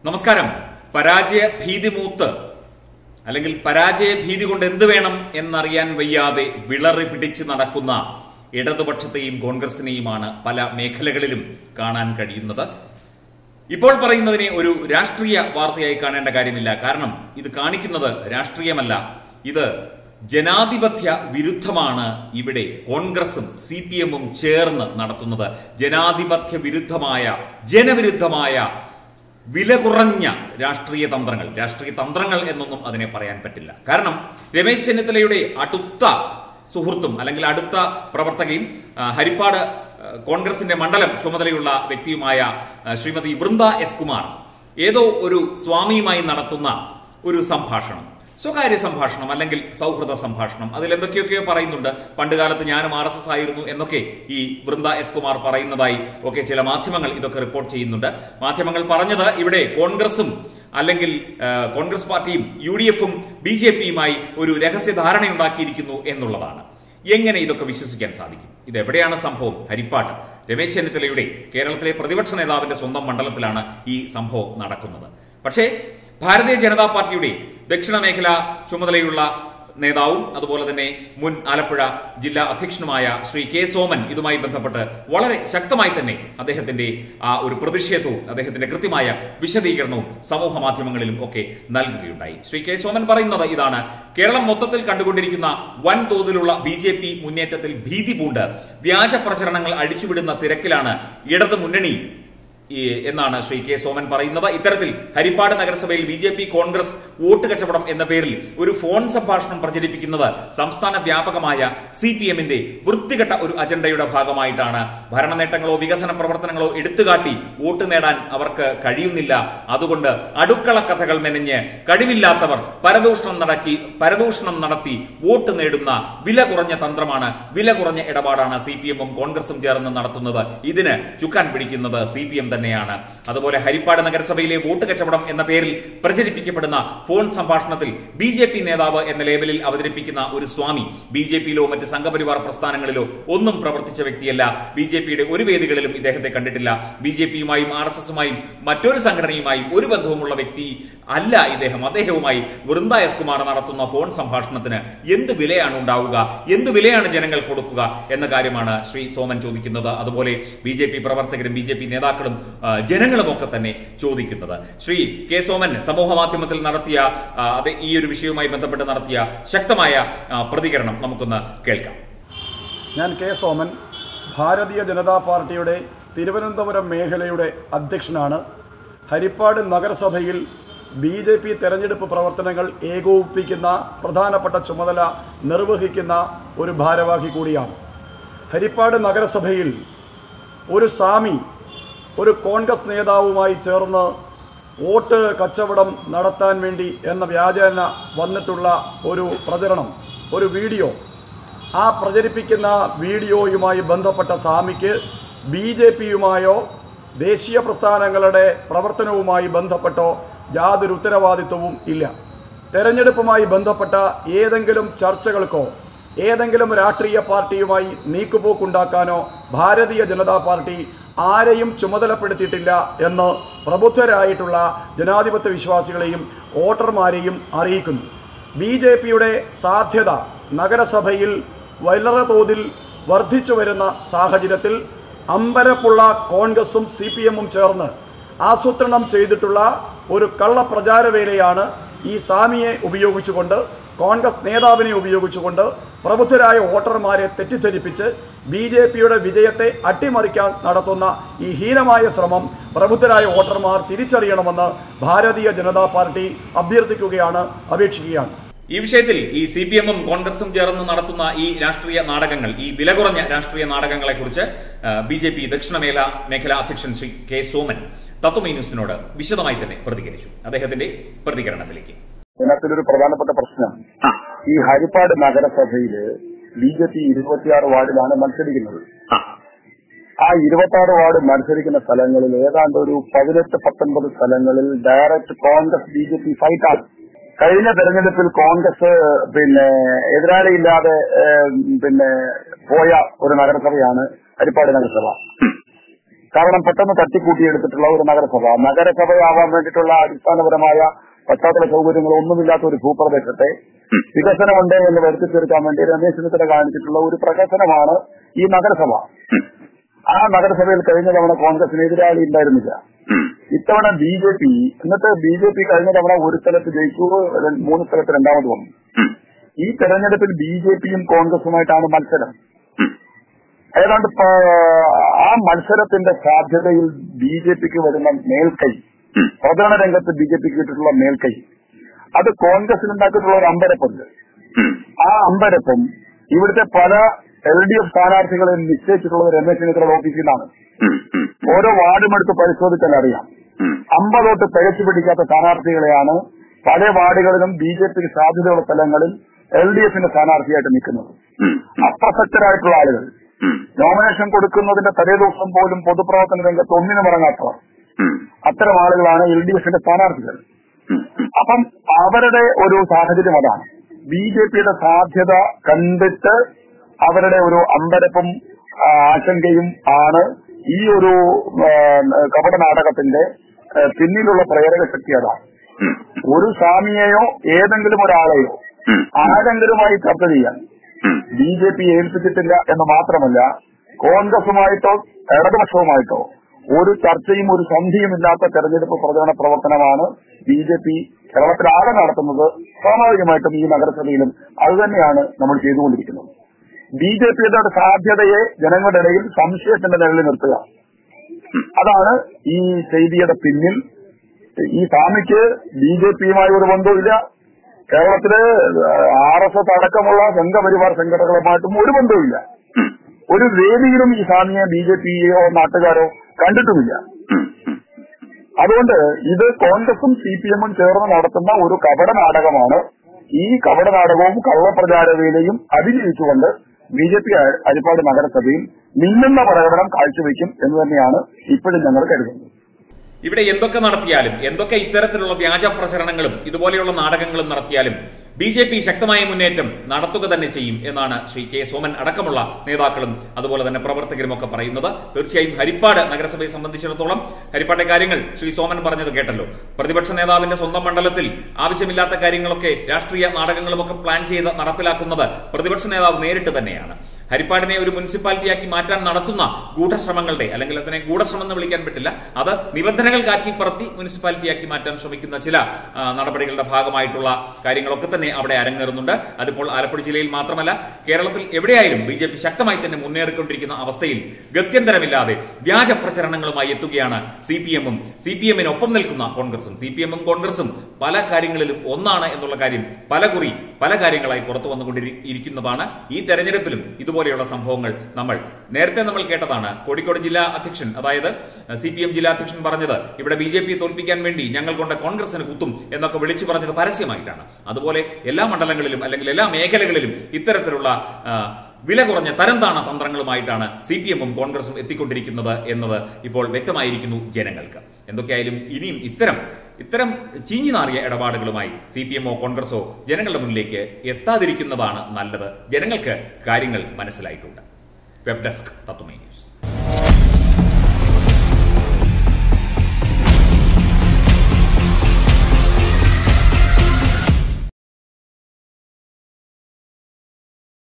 നമസ്കാരം പരാജയ ഭീതി മൂത്ത് അല്ലെങ്കിൽ പരാജയ ഭീതി കൊണ്ട് എന്ത് വേണം എന്നറിയാൻ വയ്യാതെ വിളറി പിടിച്ച് നടക്കുന്ന ഇടതുപക്ഷത്തെയും കോൺഗ്രസിനെയുമാണ് പല മേഖലകളിലും കാണാൻ കഴിയുന്നത് ഇപ്പോൾ പറയുന്നതിനെ ഒരു രാഷ്ട്രീയ വാർത്തയായി കാണേണ്ട കാര്യമില്ല കാരണം ഇത് കാണിക്കുന്നത് രാഷ്ട്രീയമല്ല ഇത് ജനാധിപത്യ വിരുദ്ധമാണ് ഇവിടെ കോൺഗ്രസും സി പി എമ്മും ചേർന്ന് നടത്തുന്നത് ജനാധിപത്യ വിരുദ്ധമായ ജനവിരുദ്ധമായ വില കുറഞ്ഞ രാഷ്ട്രീയ തന്ത്രങ്ങൾ രാഷ്ട്രീയ തന്ത്രങ്ങൾ എന്നൊന്നും അതിനെ പറയാൻ പറ്റില്ല കാരണം രമേശ് ചെന്നിത്തലയുടെ അടുത്ത സുഹൃത്തും അല്ലെങ്കിൽ അടുത്ത പ്രവർത്തകയും ആ, ഹരിപ്പാട് ആ, കോൺഗ്രസിന്റെ മണ്ഡലം ചുമതലയുള്ള വ്യക്തിയുമായ ആ, ശ്രീമതി വൃന്ദ എസ് കുമാർ ഏതോ ഒരു സ്വാമിയുമായി നടത്തുന്ന ഒരു സംഭാഷണം സ്വകാര്യ സംഭാഷണം അല്ലെങ്കിൽ സൗഹൃദ സംഭാഷണം അതിൽ എന്തൊക്കെയൊക്കെയോ പറയുന്നുണ്ട് പണ്ടുകാലത്ത് ഞാനും ആർ എസ് എസ് ആയിരുന്നു എന്നൊക്കെ ഈ വൃന്ദ എസ് കുമാർ പറയുന്നതായി ഒക്കെ ചില മാധ്യമങ്ങൾ ഇതൊക്കെ റിപ്പോർട്ട് ചെയ്യുന്നുണ്ട് മാധ്യമങ്ങൾ പറഞ്ഞത് ഇവിടെ കോൺഗ്രസും അല്ലെങ്കിൽ ആ, കോൺഗ്രസ് പാർട്ടിയും യു ഡി എഫും ബി ജെ പിയുമായി ഒരു രഹസ്യ ധാരണയുണ്ടാക്കിയിരിക്കുന്നു എന്നുള്ളതാണ് എങ്ങനെ ഇതൊക്കെ വിശ്വസിക്കാൻ സാധിക്കും ഇത് എവിടെയാണ് സംഭവം ഹരിപ്പാട് രമേശ് ചെന്നിത്തലയുടെ കേരളത്തിലെ പ്രതിപക്ഷ നേതാവിന്റെ സ്വന്തം മണ്ഡലത്തിലാണ് ഈ സംഭവം നടക്കുന്നത് പക്ഷേ ഭാരതീയ ജനതാ പാർട്ടിയുടെ ദക്ഷിണ മേഖല ചുമതലയുള്ള നേതാവും അതുപോലെ തന്നെ മുൻ ആലപ്പുഴ ജില്ലാ അധ്യക്ഷനുമായ ശ്രീ കെ സോമൻ ഇതുമായി ബന്ധപ്പെട്ട് വളരെ ശക്തമായി തന്നെ അദ്ദേഹത്തിന്റെ ആ ഒരു പ്രതിഷേധവും അദ്ദേഹത്തിന്റെ കൃത്യമായ വിശദീകരണവും സമൂഹ മാധ്യമങ്ങളിലും ഒക്കെ നൽകുകയുണ്ടായി ശ്രീ കെ സോമൻ പറയുന്നത് ഇതാണ് കേരളം മൊത്തത്തിൽ കണ്ടുകൊണ്ടിരിക്കുന്ന വൻതോതിലുള്ള ബി ജെ പി മുന്നേറ്റത്തിൽ ഭീതി പൂണ്ട് വ്യാജ പ്രചരണങ്ങൾ അഴിച്ചുവിടുന്ന തിരക്കിലാണ് ഇടത് മുന്നണി ഈ എന്നാണ് ശ്രീ കെ സോമൻ പറയുന്നത് ഇത്തരത്തിൽ ഹരിപ്പാട് നഗരസഭയിൽ B J P Congress vote കച്ചവടം എന്ന പേരിൽ ഒരു ഫോൺ സംഭാഷണം പ്രചരിപ്പിക്കുന്നത് സംസ്ഥാന വ്യാപകമായ സി പി എമ്മിന്റെ വൃത്തികെട്ട ഒരു അജണ്ടയുടെ ഭാഗമായിട്ടാണ് ഭരണ നേട്ടങ്ങളോ വികസന പ്രവർത്തനങ്ങളോ എടുത്തുകാട്ടി വോട്ട് നേടാൻ അവർക്ക് കഴിയുന്നില്ല അതുകൊണ്ട് അടുക്കള കഥകൾ മെനഞ്ഞ് കഴിവില്ലാത്തവർ പരദൂഷണം നടക്കി പരദൂഷണം നടത്തി വോട്ട് നേടുന്ന വില കുറഞ്ഞ തന്ത്രമാണ് വില കുറഞ്ഞ ഇടപാടാണ് സി പി എമ്മും കോൺഗ്രസും ചേർന്ന് നടത്തുന്നത് ഇതിന് ചുക്കാൻ പിടിക്കുന്നത് സി പി എം തന്നെയാണ് അതുപോലെ ഹരിപ്പാട് നഗരസഭയിലെ വോട്ട് കച്ചവടം എന്ന പേരിൽ പ്രചരിപ്പിക്കപ്പെടുന്ന ഫോൺ സംഭാഷണത്തിൽ ബി ജെ പി നേതാവ് എന്ന ലേബലിൽ അവതരിപ്പിക്കുന്ന ഒരു സ്വാമി ബി ജെ പിയിലോ മറ്റ് സംഘപരിവാർ പ്രസ്ഥാനങ്ങളിലോ ഒന്നും പ്രവർത്തിച്ച വ്യക്തിയല്ല ബി ജെ പിയുടെ ഒരു വേദികളിലും ഇദ്ദേഹത്തെ കണ്ടിട്ടില്ല ബി ജെ പിയുമായും ആർ എസ് എസുമായും മറ്റൊരു സംഘടനയുമായും ഒരു ബന്ധവുമുള്ള വ്യക്തി അല്ല ഇദ്ദേഹം അദ്ദേഹവുമായി വൃന്ദ എസ് കുമാർ നടത്തുന്ന ഫോൺ സംഭാഷണത്തിന് എന്ത് വിലയാണ് ഉണ്ടാവുക എന്ത് വിലയാണ് ജനങ്ങൾ കൊടുക്കുക എന്ന കാര്യമാണ് ശ്രീ സോമൻ ചോദിക്കുന്നത് അതുപോലെ ബി ജെ പി പ്രവർത്തകരും ബി ജെ പി നേതാക്കളും ആ, ജനങ്ങളും ഒക്കെ തന്നെ ചോദിക്കുന്നത് ശ്രീ കെ സോമൻ സമൂഹ മാധ്യമത്തിൽ നടത്തിയ ആ, അത് ഈ ഒരു വിഷയവുമായി ബന്ധപ്പെട്ട് നടത്തിയ ശക്തമായ ആ, പ്രതികരണം നമുക്കൊന്ന് കേൾക്കാം ഞാൻ കെ സോമൻ ഭാരതീയ ജനതാ പാർട്ടിയുടെ തിരുവനന്തപുരം മേഖലയുടെ അധ്യക്ഷനാണ് ഹരിപ്പാട് നഗരസഭയിൽ ബി ജെ പി തെരഞ്ഞെടുപ്പ് പ്രവർത്തനങ്ങൾ ഏകോപിപ്പിക്കുന്ന പ്രധാനപ്പെട്ട ചുമതല നിർവഹിക്കുന്ന ഒരു ഭാരവാഹി കൂടിയാണ് ഹരിപ്പാട് നഗരസഭയിൽ ഒരു സ്വാമി ഒരു കോൺഗ്രസ് നേതാവുമായി ചേർന്ന് വോട്ട് കച്ചവടം നടത്താൻ വേണ്ടി എന്ന വ്യാജേന വന്നിട്ടുള്ള ഒരു പ്രചരണം ഒരു വീഡിയോ ആ പ്രചരിപ്പിക്കുന്ന വീഡിയോയുമായി ബന്ധപ്പെട്ട സ്വാമിക്ക് ബി ജെ പിയുമായോ ദേശീയ പ്രസ്ഥാനങ്ങളുടെ പ്രവർത്തനവുമായി ബന്ധപ്പെട്ടോ യാതൊരു ഉത്തരവാദിത്വവും ഇല്ല തെരഞ്ഞെടുപ്പുമായി ബന്ധപ്പെട്ട ഏതെങ്കിലും ചർച്ചകൾക്കോ ഏതെങ്കിലും രാഷ്ട്രീയ പാർട്ടിയുമായി നീക്കുപോക്കുണ്ടാക്കാനോ ഭാരതീയ ജനതാ പാർട്ടി ആരെയും ചുമതലപ്പെടുത്തിയിട്ടില്ല എന്ന് പ്രബുദ്ധരായിട്ടുള്ള ജനാധിപത്യ വിശ്വാസികളെയും വോട്ടർമാരെയും അറിയിക്കുന്നു ബി ജെ പിയുടെ സാധ്യത നഗരസഭയിൽ വളരെ തോതിൽ വർദ്ധിച്ചു വരുന്ന സാഹചര്യത്തിൽ അമ്പരപ്പുള്ള കോൺഗ്രസും സി പി എമ്മും ചേർന്ന് ആസൂത്രണം ചെയ്തിട്ടുള്ള ഒരു കള്ളപ്രചാരവേലയാണ് ഈ സ്വാമിയെ ഉപയോഗിച്ചുകൊണ്ട് കോൺഗ്രസ് നേതാവിനെ ഉപയോഗിച്ചുകൊണ്ട് പ്രബുദ്ധരായ വോട്ടർമാരെ തെറ്റിദ്ധരിപ്പിച്ച് ബി ജെ പിയുടെ വിജയത്തെ അട്ടിമറിക്കാൻ നടത്തുന്ന ഈ ഹീനമായ ശ്രമം പ്രബുദ്ധരായ വോട്ടർമാർ തിരിച്ചറിയണമെന്ന് ഭാരതീയ ജനതാ പാർട്ടി അഭ്യർത്ഥിക്കുകയാണ് അപേക്ഷിക്കുകയാണ് ഈ വിഷയത്തിൽ ഈ സി പി എമ്മും കോൺഗ്രസും ചേർന്ന് നടത്തുന്ന ഈ രാഷ്ട്രീയ നാടകങ്ങൾ ഈ വില കുറഞ്ഞ രാഷ്ട്രീയ നാടകങ്ങളെ കുറിച്ച് ബി ജെ പി ദക്ഷിണ മേഖല മേഖല അധ്യക്ഷൻ ശ്രീ കെ സോമൻ തത്വമൈ ന്യൂസിനോട് വിശദമായി തന്നെ പ്രതികരിച്ചു അദ്ദേഹത്തിന്റെ പ്രതികരണത്തിലേക്ക് ഇതിനകത്തൊരു പ്രധാനപ്പെട്ട പ്രശ്നം ഈ ഹരിപ്പാട് നഗരസഭയില് ബി ജെ പി ഇരുപത്തിയാറ് വാർഡിലാണ് മത്സരിക്കുന്നത് ആ ഇരുപത്തി വാർഡ് മത്സരിക്കുന്ന സ്ഥലങ്ങളിൽ ഏതാണ്ട് ഒരു പതിനെട്ട് പത്തൊൻപത് സ്ഥലങ്ങളിൽ direct Congress B J P ഫൈറ്റാണ് കഴിഞ്ഞ തെരഞ്ഞെടുപ്പിൽ കോൺഗ്രസ് പിന്നെ എതിരാളിയില്ലാതെ ഏഹ്, പിന്നെ പോയ ഒരു നഗരസഭയാണ് ഹരിപ്പാട് നഗരസഭ കാരണം പെട്ടെന്ന് തട്ടിക്കൂട്ടിയെടുത്തിട്ടുള്ള ഒരു നഗരസഭ നഗരസഭയാവാൻ വേണ്ടിയിട്ടുള്ള അടിസ്ഥാനപരമായ പശ്ചാത്തല സൗകര്യങ്ങൾ ഒന്നുമില്ലാത്ത ഒരു ഭൂപ്രദേശത്തെ വികസനമുണ്ട് എന്ന് വരുത്തി തീർക്കാൻ വേണ്ടി രമേശ് ചെന്നിത്തല കാണിച്ചിട്ടുള്ള ഒരു പ്രകസനമാണ് ഈ നഗരസഭ ആ നഗരസഭയിൽ കഴിഞ്ഞ തവണ കോൺഗ്രസിന് എതിരാളി ഉണ്ടായിരുന്നില്ല ഇത്തവണ ബി ജെ പി എന്നിട്ട് ബി ജെ പി കഴിഞ്ഞ തവണ ഒരു സ്ഥലത്ത് ജയിച്ചു ര- മൂന്ന് സ്ഥലത്ത് രണ്ടാമത് വന്നു ഈ തെരഞ്ഞെടുപ്പിൽ ബി ജെ പിയും കോൺഗ്രസുമായിട്ടാണ് മത്സരം ഏതാണ്ട് പ- ആ മത്സരത്തിന്റെ സാധ്യതയിൽ ബി ജെ പിക്ക് വരുന്ന മേൽക്കൈ പ്രചരണ രംഗത്ത് ബി ജെ പിക്ക് കിട്ടിയിട്ടുള്ള മേൽക്കൈ അത് കോൺഗ്രസിന് ഉണ്ടാക്കിയിട്ടുള്ള ഒരു അമ്പരപ്പുണ്ട് ആ അമ്പരപ്പം ഇവിടുത്തെ പല എൽ ഡി എഫ് സ്ഥാനാർത്ഥികളെ നിശ്ചയിച്ചിട്ടുള്ളത് രമേശ് ചെന്നിത്തലയുടെ ഓഫീസിൽ നിന്നാണ് ഓരോ വാർഡും എടുത്ത് പരിശോധിച്ചാൽ അറിയാം അമ്പതോട്ട് തികച്ചു പിടിക്കാത്ത സ്ഥാനാർത്ഥികളെയാണ് പല വാർഡുകളിലും ബി ജെ പിക്ക് സാധ്യതയുള്ള സ്ഥലങ്ങളിൽ എൽ ഡി എഫിന്റെ സ്ഥാനാർത്ഥിയായിട്ട് നിൽക്കുന്നത് അപ്രസക്തരായിട്ടുള്ള ആളുകൾ നോമിനേഷൻ കൊടുക്കുന്നതിന്റെ തലേദിവസം പോലും പൊതുപ്രവർത്തന രംഗത്ത് ഒന്നിനും ഇറങ്ങാത്തവർ അത്തരം ആളുകളാണ് എൽ ഡി എഫിന്റെ സ്ഥാനാർത്ഥികൾ അപ്പം അവരുടെ ഒരു സാഹചര്യം അതാണ് ബി ജെ പിയുടെ സാധ്യത കണ്ടിട്ട് അവരുടെ ഒരു അമ്പരപ്പും ആ, ആശങ്കയും ആണ് ഈ ഒരു ആ, കപട നാടകത്തിന്റെ ആ, പിന്നിലുള്ള പ്രേരക ശക്തി അതാണ് ഒരു സ്വാമിയെയോ ഏതെങ്കിലും ഒരാളെയോ ആരെങ്കിലുമായി ചർച്ച ചെയ്യാൻ ബി ജെ പി ഏൽപ്പിച്ചിട്ടില്ല എന്ന് മാത്രമല്ല കോൺഗ്രസുമായിട്ടോ ഇടതുപക്ഷവുമായിട്ടോ ഒരു ചർച്ചയും ഒരു സന്ധിയും ഇല്ലാത്ത തെരഞ്ഞെടുപ്പ് പ്രചരണ പ്രവർത്തനമാണ് ബി ജെ പി കേരളത്തിലാകെ നടത്തുന്നത് സ്വാഭാവികമായിട്ടും ഈ നഗരസഭയിലും അതുതന്നെയാണ് നമ്മൾ ചെയ്തുകൊണ്ടിരിക്കുന്നത് ബി ജെ പിയുടെ സാധ്യതയെ ജനങ്ങളുടെ ഇടയിൽ സംശയത്തിന്റെ നിഴലിൽ നിർത്തുക അതാണ് ഈ ചെയ്തിയുടെ പിന്നിൽ ഈ സ്വാമിക്ക് ബി ജെ പിയുമായി ഒരു ബന്ധവുമില്ല കേരളത്തില് ആർ എസ് എസ് അടക്കമുള്ള സംഘപരിവാർ സംഘടനകളുമായിട്ടും ഒരു ബന്ധവുമില്ല ഒരു വേദിയിലും ഈ സ്വാമിയെ ബി ജെ പിയോ നാട്ടുകാരോ കണ്ടിട്ടുമില്ല അതുകൊണ്ട് ഇത് കോൺഗ്രസും സി പി എമ്മും ചേർന്ന് നടത്തുന്ന ഒരു കപട നാടകമാണ് ഈ കപട നാടകവും കള്ളപ്രചാരവേലയും അതിജീവിച്ചുകൊണ്ട് ബി ജെ പി അരിപ്പാട് നഗരസഭയിൽ മിന്നുന്ന പ്രകടനം കാഴ്ചവെക്കും എന്ന് തന്നെയാണ് ഇപ്പോഴും ഞങ്ങൾ കരുതുന്നത് ഇവിടെ എന്തൊക്കെ നടത്തിയാലും എന്തൊക്കെ ഇത്തരത്തിലുള്ള വ്യാജ പ്രചരണങ്ങളും ഇതുപോലെയുള്ള നാടകങ്ങളും നടത്തിയാലും ബി ജെ പി ശക്തമായ മുന്നേറ്റം നടത്തുക തന്നെ ചെയ്യും എന്നാണ് ശ്രീ കെ സോമൻ അടക്കമുള്ള നേതാക്കളും അതുപോലെ തന്നെ പ്രവർത്തകരും ഒക്കെ പറയുന്നത് തീർച്ചയായും ഹരിപ്പാട് നഗരസഭയെ സംബന്ധിച്ചിടത്തോളം ഹരിപ്പാട്ടെ കാര്യങ്ങൾ ശ്രീ സോമൻ പറഞ്ഞത് കേട്ടല്ലോ പ്രതിപക്ഷ നേതാവിന്റെ സ്വന്തം മണ്ഡലത്തിൽ ആവശ്യമില്ലാത്ത കാര്യങ്ങളൊക്കെ രാഷ്ട്രീയ നാടകങ്ങളുമൊക്കെ പ്ലാൻ ചെയ്ത് നടപ്പിലാക്കുന്നത് പ്രതിപക്ഷ നേതാവ് നേരിട്ട് തന്നെയാണ് ഹരിപ്പാടിനെ ഒരു മുനിസിപ്പാലിറ്റിയാക്കി മാറ്റാൻ നടത്തുന്ന ഗൂഢശ്രമങ്ങളുടെ അല്ലെങ്കിൽ അതിനെ ഗൂഢശ്രമം എന്ന് വിളിക്കാൻ പറ്റില്ല അത് നിബന്ധനകൾ കാറ്റിപ്പറത്തി മുനിസിപ്പാലിറ്റിയാക്കി മാറ്റാൻ ശ്രമിക്കുന്ന ചില ആ, നടപടികളുടെ ഭാഗമായിട്ടുള്ള കാര്യങ്ങളൊക്കെ തന്നെ അവിടെ അരങ്ങേറുന്നുണ്ട് അതിപ്പോൾ ആലപ്പുഴ ജില്ലയിൽ മാത്രമല്ല കേരളത്തിൽ എവിടെയായാലും ബി ജെ പി ശക്തമായി തന്നെ മുന്നേറിക്കൊണ്ടിരിക്കുന്ന അവസ്ഥയിൽ ഗത്യന്തരമില്ലാതെ വ്യാജ പ്രചരണങ്ങളുമായി എത്തുകയാണ് സി പി എമ്മും സി പി എമ്മിനൊപ്പം നിൽക്കുന്ന കോൺഗ്രസും സി പി എമ്മും കോൺഗ്രസും പല കാര്യങ്ങളിലും ഒന്നാണ് എന്നുള്ള കാര്യം പലകുറി പല കാര്യങ്ങളായി പുറത്തു വന്നുകൊണ്ടിരിക്കുന്നതാണ് ഈ തെരഞ്ഞെടുപ്പിലും ഇതുപോലെയുള്ള സംഭവങ്ങൾ നമ്മൾ നേരത്തെ നമ്മൾ കേട്ടതാണ് കോഴിക്കോട് ജില്ലാ അധ്യക്ഷൻ അതായത് സി പി എം ജില്ലാ അധ്യക്ഷൻ പറഞ്ഞത് ഇവിടെ ബി ജെ പി തോൽപ്പിക്കാൻ വേണ്ടി ഞങ്ങൾ കൊണ്ട് കോൺഗ്രസിന് കുത്തും എന്നൊക്കെ വിളിച്ചു പറഞ്ഞത് പരസ്യമായിട്ടാണ് അതുപോലെ എല്ലാ മണ്ഡലങ്ങളിലും അല്ലെങ്കിൽ എല്ലാ മേഖലകളിലും ഇത്തരത്തിലുള്ള ആ, വില കുറഞ്ഞ തരം താണ തന്ത്രങ്ങളുമായിട്ടാണ് സി പി എമ്മും കോൺഗ്രസും എത്തിക്കൊണ്ടിരിക്കുന്നത് എന്നത് ഇപ്പോൾ വ്യക്തമായിരിക്കുന്നു ജനങ്ങൾക്ക് എന്തൊക്കെയായാലും ഇനിയും ഇത്തരം ഇത്തരം ചീഞ്ഞു നാറിയ ഇടപാടുകളുമായി സി പി എമ്മോ കോൺഗ്രസോ ജനങ്ങളുടെ മുന്നിലേക്ക് എത്താതിരിക്കുന്നതാണ് നല്ലത് ജനങ്ങൾക്ക് കാര്യങ്ങൾ മനസ്സിലായിട്ടുണ്ട് വെബ് ഡെസ്ക് തത്വമേ ന്യൂസ്